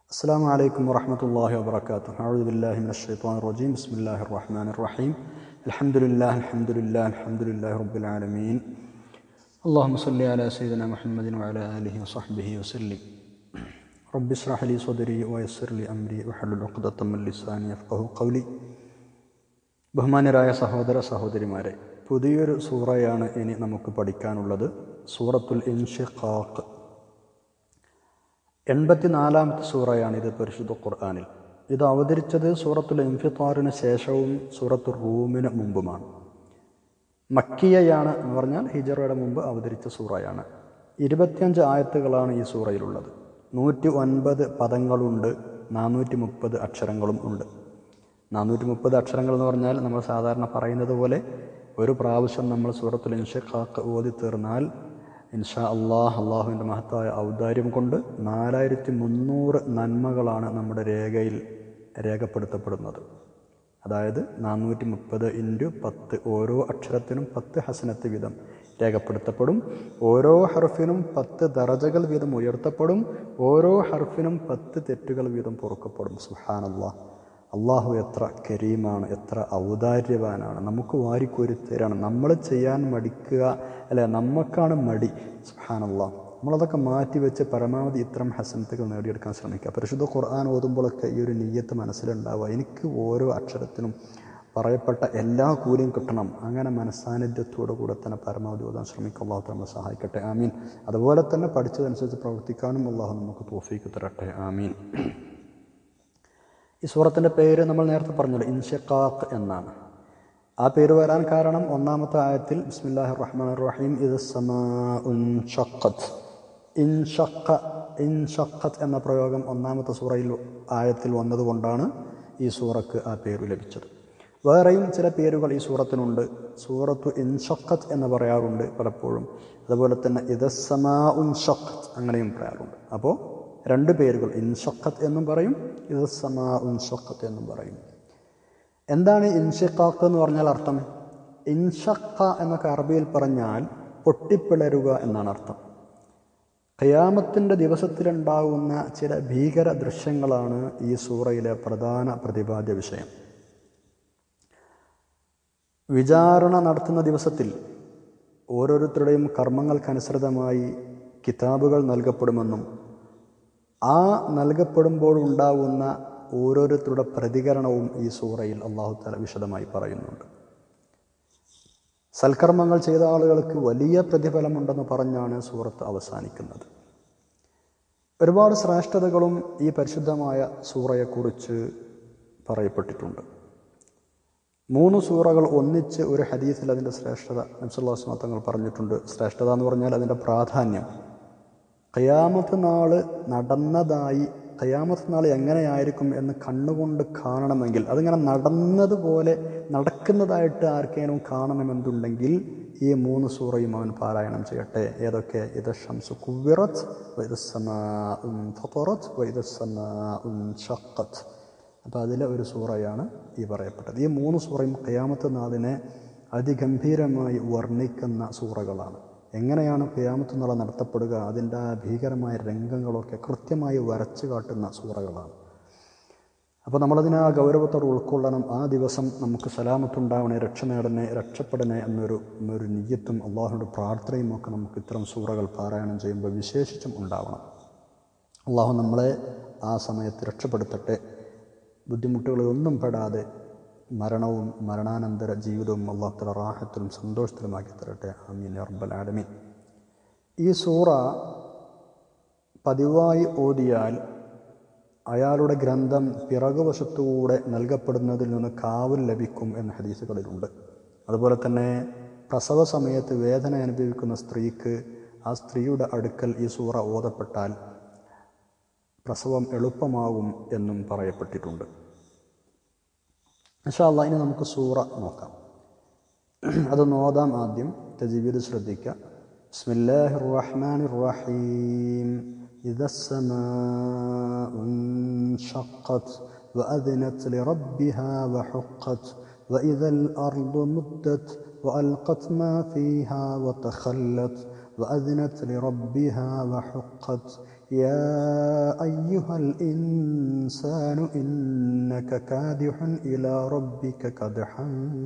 السلام عليكم ورحمة الله وبركاته أعوذ بالله من الشيطان الرجيم بسم الله الرحمن الرحيم الحمد لله الحمد لله الحمد لله رب العالمين اللهم صل على سيدنا محمد وعلى آله وصحبه وسلم رب اشرح لي صدري ويسر لي أمري واحلل عقدة من لساني يفقه قولي ബഹുമാന്യരായ സഹോദര സഹോദരിമാരെ പുതിയൊരു സൂറയാണ് ഇനി നമുക്ക് പഠിക്കാനുള്ളത് സൂറത്തുൽ ഇൻഷിഖാഖ് എൺപത്തിനാലാമത്തെ സൂറയാണ് ഇത് പരിശുദ്ധ ഖുർആാനിൽ ഇത് അവതരിച്ചത് സൂറത്തുൽ ഇൻഫിത്താറിന് ശേഷവും സൂറത്തുൽ റൂമിന് മുമ്പുമാണ് മക്കിയയാണ് എന്ന് പറഞ്ഞാൽ ഹിജറയുടെ മുമ്പ് അവതരിച്ച സൂറയാണ് ഇരുപത്തിയഞ്ച് ആയത്തുകളാണ് ഈ സൂറയിലുള്ളത് നൂറ്റി ഒൻപത് പദങ്ങളുണ്ട് നാനൂറ്റി മുപ്പത് അക്ഷരങ്ങളും ഉണ്ട് നാനൂറ്റി മുപ്പത് അക്ഷരങ്ങൾ എന്ന് പറഞ്ഞാൽ നമ്മൾ സാധാരണ പറയുന്നത് പോലെ ഒരു പ്രാവശ്യം നമ്മൾ സൂറത്തുൽ ഇൻഷഖാക്ക് ഓതി തീർന്നാൽ ഇൻഷാ അള്ളാഹ് അള്ളാഹുവിൻ്റെ മഹത്തായ ഔദാര്യം കൊണ്ട് നാലായിരത്തി മുന്നൂറ് നന്മകളാണ് നമ്മുടെ രേഖയിൽ രേഖപ്പെടുത്തപ്പെടുന്നത് അതായത് നാനൂറ്റി മുപ്പത് ഇൻറ്റു പത്ത് ഓരോ അക്ഷരത്തിനും പത്ത് ഹസനത്ത് വീതം രേഖപ്പെടുത്തപ്പെടും ഓരോ ഹർഫിനും പത്ത് ദറജകൾ വീതം ഉയർത്തപ്പെടും ഓരോ ഹർഫിനും പത്ത് തെറ്റുകൾ വീതം പൊറുക്കപ്പെടും സുഹാനല്ലാ അള്ളാഹു എത്ര കരീമാണ് എത്ര ഔദാര്യവാനാണ് നമുക്ക് വാരിക്കോരി തരാണ് നമ്മൾ ചെയ്യാൻ മടിക്കുക അല്ലെ നമുക്കാണ് മടി സുഹാനല്ലാ നമ്മളതൊക്കെ മാറ്റി വെച്ച് പരമാവധി ഇത്തരം ഹസനത്തുകൾ നേടിയെടുക്കാൻ ശ്രമിക്കുക പരിശുദ്ധ ഖുർആൻ ഓതുമ്പോഴൊക്കെ ഈ ഒരു നീയത്ത് മനസ്സിലുണ്ടാവുക എനിക്ക് ഓരോ അക്ഷരത്തിനും പറയപ്പെട്ട എല്ലാ കൂലിയും കിട്ടണം അങ്ങനെ മനസ്സാന്നിധ്യത്തോടു കൂടെ തന്നെ പരമാവധി ഓതാൻ ശ്രമിക്കുക അള്ളാഹു നമ്മളെ സഹായിക്കട്ടെ ആമീൻ അതുപോലെ തന്നെ പഠിച്ചതനുസരിച്ച് പ്രവർത്തിക്കാനും അള്ളാഹു നമുക്ക് തോഫീക്ക് തരട്ടെ ആമീൻ ഈ സൂറത്തിൻ്റെ പേര് നമ്മൾ നേരത്തെ പറഞ്ഞല്ലോ ഇൻഷക്കാഖ് എന്നാണ് ആ പേര് വരാൻ കാരണം ഒന്നാമത്തെ ആയത്തിൽ ബിസ്മില്ലാഹി റഹ്മാൻ റഹീം ഇത് ഇൻഷക്ക ഇൻഷക്കത്ത് എന്ന പ്രയോഗം ഒന്നാമത്തെ സൂറയിൽ ആയത്തിൽ വന്നതുകൊണ്ടാണ് ഈ സൂറക്ക് ആ പേര് ലഭിച്ചത് വേറെയും ചില പേരുകൾ ഈ സൂറത്തിനുണ്ട് സൂറത്തു ഇൻഷക്കത്ത് എന്ന് പറയാറുണ്ട് പലപ്പോഴും അതുപോലെ തന്നെ ഇതസമാ ഉൻഷക്കത്ത് അങ്ങനെയും പറയാറുണ്ട് അപ്പോൾ രണ്ട് പേരുകൾ ഇൻഷക്കത്ത് എന്നും പറയും ഇത് സമാ ഉൻഷക്കത്ത് എന്നും പറയും എന്താണ് ഇൻഷിഖാക്ക് എന്ന് പറഞ്ഞാൽ അർത്ഥം ഇൻഷക്ക എന്നൊക്കെ അറബിയിൽ പറഞ്ഞാൽ പൊട്ടിപ്പിളരുക എന്നാണ് അർത്ഥം ഖയാമത്തിൻ്റെ ദിവസത്തിലുണ്ടാകുന്ന ചില ഭീകര ദൃശ്യങ്ങളാണ് ഈ സൂറയിലെ പ്രധാന പ്രതിപാദ്യ വിഷയം വിചാരണ നടത്തുന്ന ദിവസത്തിൽ ഓരോരുത്തരുടെയും കർമ്മങ്ങൾക്കനുസൃതമായി കിതാബുകൾ നൽകപ്പെടുമെന്നും ആ നൽകപ്പെടുമ്പോൾ ഉണ്ടാവുന്ന ഓരോരുത്തരുടെ പ്രതികരണവും ഈ സൂറയിൽ അള്ളാഹു താല വിശദമായി പറയുന്നുണ്ട് സൽക്കർമ്മങ്ങൾ ചെയ്ത ആളുകൾക്ക് വലിയ പ്രതിഫലമുണ്ടെന്ന് പറഞ്ഞാണ് സൂറത്ത് അവസാനിക്കുന്നത് ഒരുപാട് ശ്രേഷ്ഠതകളും ഈ പരിശുദ്ധമായ സൂറയെക്കുറിച്ച് പറയപ്പെട്ടിട്ടുണ്ട് മൂന്ന് സൂറകൾ ഒന്നിച്ച് ഒരു ഹദീസിൽ അതിൻ്റെ ശ്രേഷ്ഠത നബ്സുല്ലാസ്മാ തങ്ങൾ പറഞ്ഞിട്ടുണ്ട് ശ്രേഷ്ഠത എന്ന് പറഞ്ഞാൽ അതിൻ്റെ പ്രാധാന്യം ഖയാമത്ത് നാൾ നടന്നതായി ഖയാമത്ത് നാൾ എങ്ങനെയായിരിക്കും എന്ന് കണ്ണുകൊണ്ട് കാണണമെങ്കിൽ അതിങ്ങനെ നടന്നതുപോലെ നടക്കുന്നതായിട്ട് ആർക്കെങ്കിലും കാണണമെന്നുണ്ടെങ്കിൽ ഈ മൂന്ന് സൂറയും അവൻ പാരായണം ചെയ്യട്ടെ ഏതൊക്കെ ഇത് ഷംസു കുവിറത്ത് ഷക്കത്ത് അപ്പോൾ അതിലെ ഒരു സൂറയാണ് ഈ പറയപ്പെട്ടത് ഈ മൂന്ന് സൂറയും ഖയാമത്ത് നാളിനെ അതിഗംഭീരമായി വർണ്ണിക്കുന്ന സൂറകളാണ് എങ്ങനെയാണ് ക്യാമത്ത് നാളെ നടത്തപ്പെടുക അതിൻ്റെ ആ ഭീകരമായ രംഗങ്ങളൊക്കെ കൃത്യമായി വരച്ചു കാട്ടുന്ന സൂറകളാണ് അപ്പോൾ നമ്മളതിനെ ആ ഗൗരവത്തോടെ ഉൾക്കൊള്ളണം ആ ദിവസം നമുക്ക് സലാമത്തുണ്ടാവണേ രക്ഷ നേടണേ രക്ഷപ്പെടണേ എന്നൊരു എന്നൊരു നീയത്തും അള്ളാഹുയുടെ പ്രാർത്ഥനയും ഒക്കെ നമുക്ക് ഇത്തരം സൂറകൾ പാരായണം ചെയ്യുമ്പോൾ വിശേഷിച്ചും ഉണ്ടാവണം അള്ളാഹു നമ്മളെ ആ സമയത്ത് രക്ഷപ്പെടുത്തട്ടെ ബുദ്ധിമുട്ടുകളൊന്നും പെടാതെ മരണവും മരണാനന്തര ജീവിതവും അള്ളാഹുത്തല റാഹത്തിലും സന്തോഷത്തിലുമാക്കി തരട്ടെ അമീൻ റബ്ബൽ ആലമീൻ ഈ സൂറ പതിവായി ഓതിയാൽ അയാളുടെ ഗ്രന്ഥം പിറകുവശത്തുകൂടെ നൽകപ്പെടുന്നതിൽ നിന്ന് കാവൽ ലഭിക്കും എന്ന ഹദീസുകളിലുണ്ട് അതുപോലെ തന്നെ പ്രസവ സമയത്ത് വേദന അനുഭവിക്കുന്ന സ്ത്രീക്ക് ആ സ്ത്രീയുടെ അടുക്കൽ ഈ സൂറ ഓതപ്പെട്ടാൽ പ്രസവം എളുപ്പമാകും എന്നും പറയപ്പെട്ടിട്ടുണ്ട് ഇൻഷാല്ല ഇനി നമുക്ക് സൂറ നോക്കാം അത് നോതാം ആദ്യം തജീവിത് ശ്രദ്ധിക്കുക ബിസ്മില്ലാഹി റഹ്മാൻ റഹീം إذا السماء انشقت وأذنت لربها وحقت وإذا الأرض مدت وألقت ما فيها وتخلت وأذنت لربها وحقت يا أيها الإنسان إنك كادح إلى ربك كدحا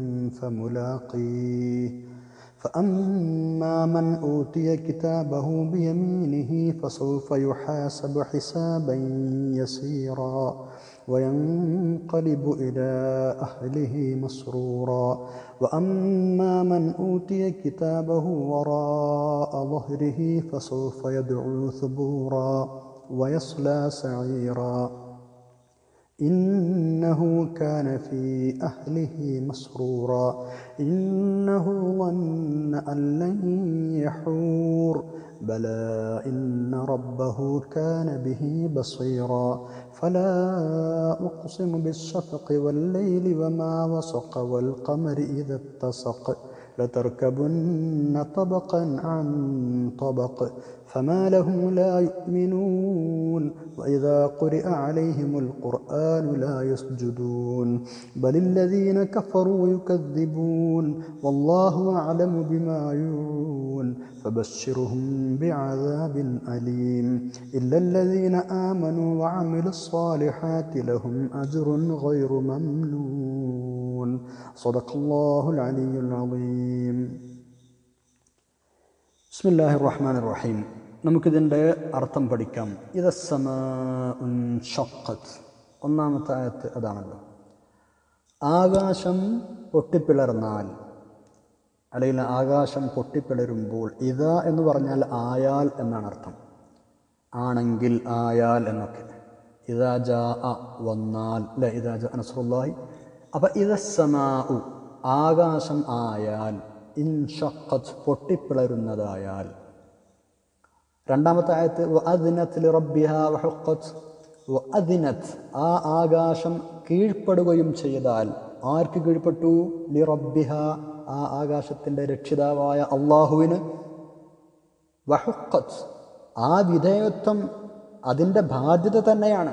فملاقيه فأما من أوتي كتابه بيمينه فسوف يحاسب حسابا يسيرا وينقلب إلى أهله مسرورا وأما من أوتي كتابه وراء ظهره فسوف يدعو ثبورا ويصلى سعيرا إنه كان في أهله مسرورا إنه ظن أن لن يحور بلى إن ربه كان به بصيرا فلا أقسم بالشفق والليل وما وسق والقمر إذا اتسق لتركبن طبقا عن طبق فما لهم لا يؤمنون وإذا قرئ عليهم القرآن لا يسجدون بل الذين كفروا يكذبون والله أعلم بما يوعون فبشرهم بعذاب أليم إلا الذين آمنوا وعملوا الصالحات لهم أجر غير ممنون صدق الله العلي العظيم بسم الله الرحمن الرحيم നമുക്കിതിൻ്റെ അർത്ഥം പഠിക്കാം ഇതസമത്ത് ഒന്നാമത്തെ ആയത്ത് അതാണല്ലോ ആകാശം പൊട്ടിപ്പിളർന്നാൽ അല്ലെങ്കിൽ ആകാശം പൊട്ടിപ്പിളരുമ്പോൾ ഇത എന്ന് പറഞ്ഞാൽ ആയാൽ എന്നാണ് അർത്ഥം ആണെങ്കിൽ ആയാൽ എന്നൊക്കെ ഇതാ ജാ അ വന്നാൽ അല്ലെ ഇതാ ജാ നസ്രുല്ലാഹി അപ്പം ഇതസമാ ആകാശം ആയാൽ ഇൻഷഖത്ത് പൊട്ടിപ്പിളരുന്നതായാൽ രണ്ടാമത്തെ ആയത്ത് അതിനത്ത് റബ്ബിഹ വഹുഖത്ത് അതിനത്ത് ആ ആകാശം കീഴ്പ്പെടുകയും ചെയ്താൽ ആർക്ക് കീഴ്പ്പെട്ടു ലി റബ്ബിഹ ആ ആകാശത്തിൻ്റെ രക്ഷിതാവായ അള്ളാഹുവിന് വഹുഖത്ത് ആ വിധേയത്വം അതിൻ്റെ ബാധ്യത തന്നെയാണ്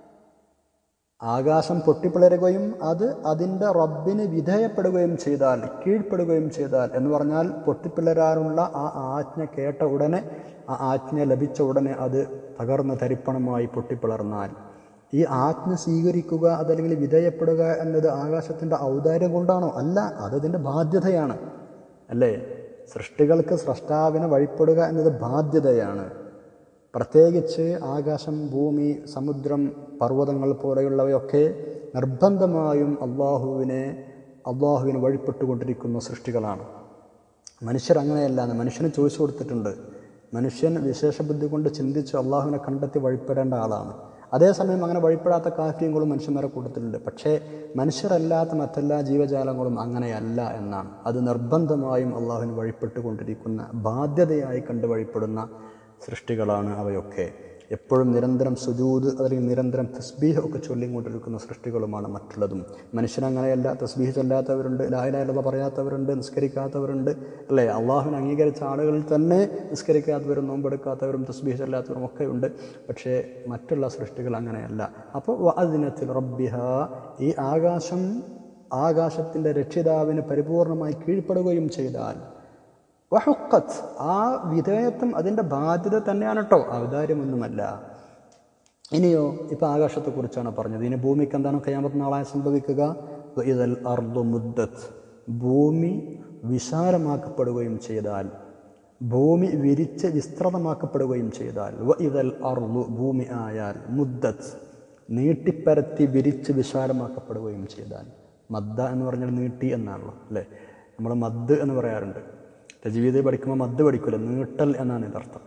ആകാശം പൊട്ടിപ്പിളരുകയും അത് അതിൻ്റെ റബ്ബിന് വിധേയപ്പെടുകയും ചെയ്താൽ കീഴ്പ്പെടുകയും ചെയ്താൽ എന്ന് പറഞ്ഞാൽ പൊട്ടിപ്പിളരാനുള്ള ആ ആജ്ഞ കേട്ട ഉടനെ ആ ആജ്ഞ ലഭിച്ച ഉടനെ അത് തകർന്ന തരിപ്പണമായി പൊട്ടിപ്പിളർന്നാൽ ഈ ആജ്ഞ സ്വീകരിക്കുക അതല്ലെങ്കിൽ വിധേയപ്പെടുക എന്നത് ആകാശത്തിൻ്റെ ഔദാര്യം കൊണ്ടാണോ അല്ല അതതിൻ്റെ ബാധ്യതയാണ് അല്ലേ സൃഷ്ടികൾക്ക് സ്രഷ്ടാവിനെ വഴിപ്പെടുക എന്നത് ബാധ്യതയാണ് പ്രത്യേകിച്ച് ആകാശം ഭൂമി സമുദ്രം പർവ്വതങ്ങൾ പോലെയുള്ളവയൊക്കെ നിർബന്ധമായും അള്ളാഹുവിനെ അള്ളാഹുവിന് വഴിപ്പെട്ടുകൊണ്ടിരിക്കുന്ന സൃഷ്ടികളാണ് മനുഷ്യർ അങ്ങനെയല്ല മനുഷ്യന് ചോദിച്ചു കൊടുത്തിട്ടുണ്ട് മനുഷ്യൻ വിശേഷബുദ്ധി കൊണ്ട് ചിന്തിച്ച് അള്ളാഹുവിനെ കണ്ടെത്തി വഴിപ്പെടേണ്ട ആളാണ് അതേസമയം അങ്ങനെ വഴിപ്പെടാത്ത കാഫ്യങ്ങളും മനുഷ്യന്മാരെ കൂട്ടത്തിലുണ്ട് പക്ഷേ മനുഷ്യരല്ലാത്ത മറ്റെല്ലാ ജീവജാലങ്ങളും അങ്ങനെയല്ല എന്നാണ് അത് നിർബന്ധമായും അള്ളാഹുവിന് വഴിപ്പെട്ടുകൊണ്ടിരിക്കുന്ന ബാധ്യതയായി കണ്ട് വഴിപ്പെടുന്ന സൃഷ്ടികളാണ് അവയൊക്കെ എപ്പോഴും നിരന്തരം സുജൂത് അല്ലെങ്കിൽ നിരന്തരം തസ്ബീഹ് ഒക്കെ ചൊല്ലിക്കൊണ്ടിരിക്കുന്ന സൃഷ്ടികളുമാണ് മറ്റുള്ളതും മനുഷ്യനങ്ങനെയല്ല തസ്ബീഹ് ചൊല്ലാത്തവരുണ്ട് ലായലായുള്ള പറയാത്തവരുണ്ട് നിസ്കരിക്കാത്തവരുണ്ട് അല്ലേ അള്ളാഹുവിനെ അംഗീകരിച്ച ആളുകളിൽ തന്നെ നിസ്കരിക്കാത്തവരും നോമ്പെടുക്കാത്തവരും തസ്ബീഹ് ചൊല്ലാത്തവരും ഒക്കെ ഉണ്ട് പക്ഷേ മറ്റുള്ള സൃഷ്ടികൾ അങ്ങനെയല്ല അപ്പോൾ അതിനത്തിൽ റബ്ബിഹ ഈ ആകാശം ആകാശത്തിൻ്റെ രക്ഷിതാവിന് പരിപൂർണമായി കീഴ്പ്പെടുകയും ചെയ്താൽ വഹുക്കത്ത് ആ വിധേയത്വം അതിൻ്റെ ബാധ്യത തന്നെയാണ് കേട്ടോ ഔദാര്യമൊന്നുമല്ല ഇനിയോ ഇപ്പോൾ ആകാശത്തെക്കുറിച്ചാണ് പറഞ്ഞത് ഇനി ഭൂമിക്ക് എന്താണ് കയ്യാമത്ത് നാളായി സംഭവിക്കുക ഇതൽ അർദു മുദ്ദത്ത് ഭൂമി വിശാലമാക്കപ്പെടുകയും ചെയ്താൽ ഭൂമി വിരിച്ച് വിസ്തൃതമാക്കപ്പെടുകയും ചെയ്താൽ വ ഇതൽ അർദു ഭൂമി ആയാൽ മുദ്ദത്ത് നീട്ടിപ്പരത്തി വിരിച്ച് വിശാലമാക്കപ്പെടുകയും ചെയ്താൽ മദ്ദ എന്ന് പറഞ്ഞാൽ നീട്ടി എന്നാണല്ലോ അല്ലേ നമ്മൾ മദ് എന്ന് പറയാറുണ്ട് തജീവിത പഠിക്കുമ്പോൾ മദ് പഠിക്കില്ല നീട്ടൽ എന്നാണ് ഇതിനർത്ഥം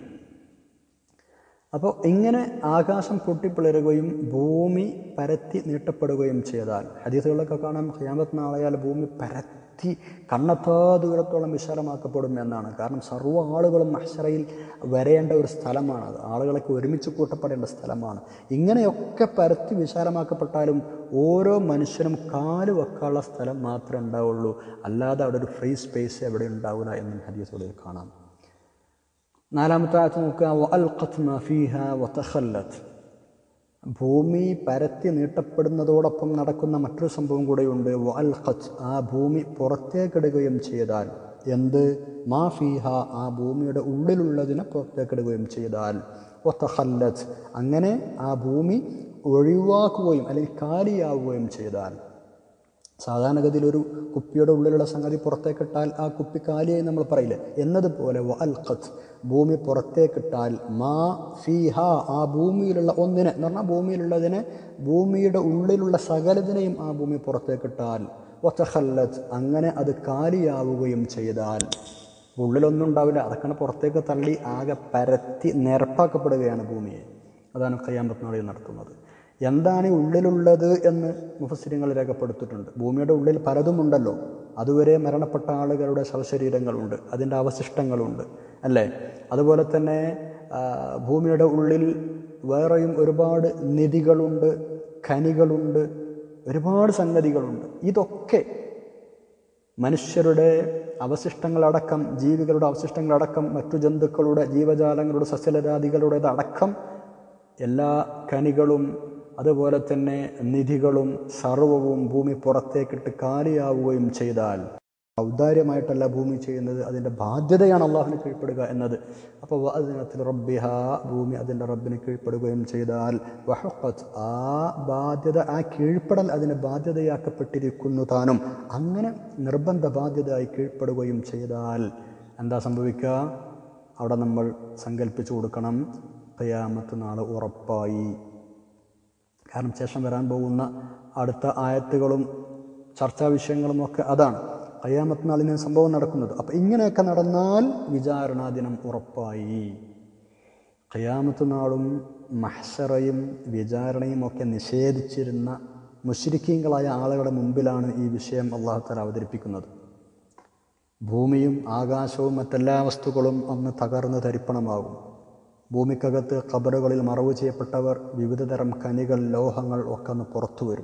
അപ്പോൾ ഇങ്ങനെ ആകാശം പൊട്ടിപ്പിളരുകയും ഭൂമി പരത്തി നീട്ടപ്പെടുകയും ചെയ്താൽ ഹദീസുകളിലൊക്കെ കാണാം ഖിയാമത്ത് നാളെയാൽ ഭൂമി പരത്തി കണ്ണത്താ ദൂരത്തോളം വിശാലമാക്കപ്പെടും എന്നാണ് കാരണം സർവ്വ ആളുകളും മഹ്ഷറയിൽ വരേണ്ട ഒരു സ്ഥലമാണത് ആളുകളൊക്കെ ഒരുമിച്ച് കൂട്ടപ്പെടേണ്ട സ്ഥലമാണ് ഇങ്ങനെയൊക്കെ പരത്തി വിശാലമാക്കപ്പെട്ടാലും ഓരോ മനുഷ്യനും കാല് വെക്കാനുള്ള സ്ഥലം മാത്രമേ ഉണ്ടാവുള്ളൂ അല്ലാതെ അവിടെ ഒരു ഫ്രീ സ്പേസ് എവിടെ ഉണ്ടാവില്ല എന്നും ഹദീസുകളിൽ കാണാം നാലാമത്തെ ആയത്ത് നോക്കുക വഅൽഖത് മാ ഫീഹ വതഖല്ലത് ഭൂമി പരത്തി നീട്ടപ്പെടുന്നതോടൊപ്പം നടക്കുന്ന മറ്റൊരു സംഭവം കൂടെയുണ്ട് വഅൽഖത് ആ ഭൂമി പുറത്തേക്കിടുകയും ചെയ്താൽ എന്ത് മാ ഫീഹ ആ ഭൂമിയുടെ ഉള്ളിലുള്ളതിനെ പുറത്തേക്കിടുകയും ചെയ്താൽ ഒത്തഹല്ലത്ത് അങ്ങനെ ആ ഭൂമി ഒഴിവാക്കുകയും അല്ലെങ്കിൽ കാലിയാവുകയും ചെയ്താൽ സാധാരണഗതിയിൽ ഒരു കുപ്പിയുടെ ഉള്ളിലുള്ള സംഗതി പുറത്തേക്കിട്ടാൽ ആ കുപ്പി കാലിയായി നമ്മൾ പറയില്ല എന്നതുപോലെ വ അൽഖത്ത് ഭൂമി പുറത്തേക്കിട്ടാൽ മാ ഫീഹ ആ ഭൂമിയിലുള്ള ഒന്നിനെ എന്ന് പറഞ്ഞാൽ ഭൂമിയിലുള്ളതിനെ ഭൂമിയുടെ ഉള്ളിലുള്ള സകലതിനെയും ആ ഭൂമി പുറത്തേക്കിട്ടാൽ ഒത്തഹല്ലത്ത് അങ്ങനെ അത് കാലിയാവുകയും ചെയ്താൽ ഉള്ളിലൊന്നും ഉണ്ടാവില്ല അതൊക്കെ പുറത്തേക്ക് തള്ളി ആകെ പരത്തി നിരപ്പാക്കപ്പെടുകയാണ് ഭൂമിയെ അതാണ് കയ്യാമ്പത്ത് നാളിൽ നടത്തുന്നത് എന്താണ് ഈ ഉള്ളിലുള്ളത് എന്ന് മുഫസിരിങ്ങൾ രേഖപ്പെടുത്തിയിട്ടുണ്ട് ഭൂമിയുടെ ഉള്ളിൽ പലതുമുണ്ടല്ലോ അതുവരെ മരണപ്പെട്ട ആളുകളുടെ ശവശരീരങ്ങളുണ്ട് അതിൻ്റെ അവശിഷ്ടങ്ങളുണ്ട് അല്ലേ അതുപോലെ തന്നെ ആ, ഭൂമിയുടെ ഉള്ളിൽ വേറെയും ഒരുപാട് നിധികളുണ്ട് ഖനികളുണ്ട് ഒരുപാട് സംഗതികളുണ്ട് ഇതൊക്കെ മനുഷ്യരുടെ അവശിഷ്ടങ്ങളടക്കം ജീവികളുടെ അവശിഷ്ടങ്ങളടക്കം മറ്റു ജന്തുക്കളുടെ ജീവജാലങ്ങളുടെ സസ്യലരാദികളുടേത് അടക്കം എല്ലാ കനികളും അതുപോലെ തന്നെ നിധികളും സർവവും ഭൂമി പുറത്തേക്കിട്ട് കാലിയാവുകയും ചെയ്താൽ ഔദാര്യമായിട്ടല്ല ഭൂമി ചെയ്യുന്നത് അതിൻ്റെ ബാധ്യതയാണ് അള്ളാഹുവിന് കീഴ്പ്പെടുക എന്നത് അപ്പോൾ അതിനകത്തിൽ റബ്ബിഹ ഭൂമി അതിൻ്റെ റബ്ബിന് കീഴ്പ്പെടുകയും ചെയ്താൽ വഹഖത്ത് ആ ബാധ്യത ആ കീഴ്പ്പെടൽ അതിന് ബാധ്യതയാക്കപ്പെട്ടിരിക്കുന്നു താനും അങ്ങനെ നിർബന്ധ ബാധ്യതയായി കീഴ്പ്പെടുകയും ചെയ്താൽ എന്താ സംഭവിക്കുക അവിടെ നമ്മൾ സങ്കല്പിച്ചു കൊടുക്കണം ഖിയാമത്ത് നാൾ ഉറപ്പായി കാരണം ശേഷം വരാൻ പോകുന്ന അടുത്ത ആയത്തുകളും ചർച്ചാ വിഷയങ്ങളും ഒക്കെ അതാണ് കയ്യാമത്ത് നാളിന് സംഭവം നടക്കുന്നത് അപ്പം ഇങ്ങനെയൊക്കെ നടന്നാൽ വിചാരണാ ദിനം ഉറപ്പായി ഖിയാമത്ത് നാളും മഹ്സറയും വിചാരണയും ഒക്കെ നിഷേധിച്ചിരുന്ന മുശ്രിക്കീങ്ങളായ ആളുകളുടെ മുമ്പിലാണ് ഈ വിഷയം അള്ളാഹു താല അവതരിപ്പിക്കുന്നത് ഭൂമിയും ആകാശവും മറ്റെല്ലാ വസ്തുക്കളും അന്ന് തകർന്ന് തരിപ്പണമാകും ഭൂമിക്കകത്ത് ഖബറുകളിൽ മറവ് ചെയ്യപ്പെട്ടവർ വിവിധതരം കനികൾ ലോഹങ്ങൾ ഒക്കെ ഒന്ന് പുറത്തു വരും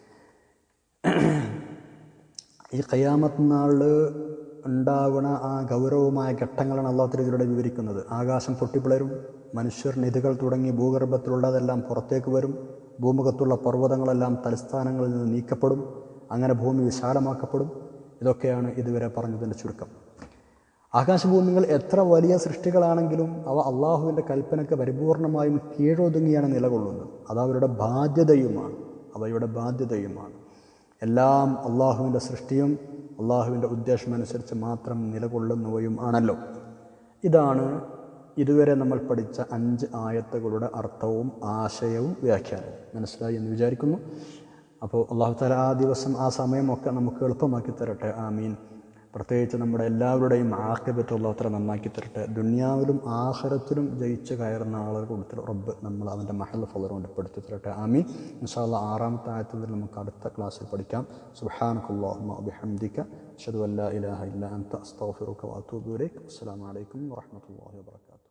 ഈ ഖയാമത്ത് നാളിൽ ഉണ്ടാവുന്ന ആ ഗൗരവമായ ഘട്ടങ്ങളാണ് അള്ളാഹു ഇതിലൂടെ വിവരിക്കുന്നത് ആകാശം പൊട്ടിപ്പിളരും മനുഷ്യർ നിധികൾ തുടങ്ങി ഭൂഗർഭത്തിലുള്ളതെല്ലാം പുറത്തേക്ക് വരും ഭൂമുഖത്തുള്ള പർവ്വതങ്ങളെല്ലാം തലസ്ഥാനങ്ങളിൽ നിന്ന് നീക്കപ്പെടും അങ്ങനെ ഭൂമി വിശാലമാക്കപ്പെടും ഇതൊക്കെയാണ് ഇതുവരെ പറഞ്ഞതിൻ്റെ ചുരുക്കം ആകാശഭൂമികൾ എത്ര വലിയ സൃഷ്ടികളാണെങ്കിലും അവ അള്ളാഹുവിൻ്റെ കൽപ്പനയ്ക്ക് പരിപൂർണമായും കീഴൊതുങ്ങിയാണ് നിലകൊള്ളുന്നത് അത് അവരുടെ ബാധ്യതയുമാണ് അവയുടെ ബാധ്യതയുമാണ് എല്ലാം അള്ളാഹുവിൻ്റെ സൃഷ്ടിയും അള്ളാഹുവിൻ്റെ ഉദ്ദേശമനുസരിച്ച് മാത്രം നിലകൊള്ളുന്നവയും ആണല്ലോ ഇതാണ് ഇതുവരെ നമ്മൾ പഠിച്ച അഞ്ച് ആയത്തുകളുടെ അർത്ഥവും ആശയവും വ്യാഖ്യാനവും മനസ്സിലായി എന്ന് വിചാരിക്കുന്നു അപ്പോൾ അള്ളാഹു താല ആ ദിവസം ആ സമയമൊക്കെ നമുക്ക് എളുപ്പമാക്കി തരട്ടെ ആമീൻ പ്രത്യേകിച്ച് നമ്മുടെ എല്ലാവരുടെയും ആക്കിബത്ത് അള്ളാഹുത്തല നന്നാക്കി തരട്ടെ ദുനിയാവിലും ആഹരത്തിലും ജയിച്ച് കയറുന്ന ആളുകൾ കൊടുത്തിട്ട് റബ്ബ് നമ്മൾ അവൻ്റെ മഹൽ ഫലർ കൊണ്ട് പെടുത്തി തരട്ടെ ആമീൻ ഇൻഷാല്ല ആറാമത്തെ ആയത്തിൽ നമുക്ക് അടുത്ത ക്ലാസ്സിൽ പഠിക്കാം സുബാനക്കുല്ലാഹുമ അബിഹംദിക്ക അഷദു അല്ലാ ഇലാഹ ഇല്ല അൻത അസ്തഗ്ഫിറുക വഅതൂബു ഇലൈക് അസ്സലാമു അലൈക്കും വറഹ്മത്തുള്ളാഹി വബറകാതുഹു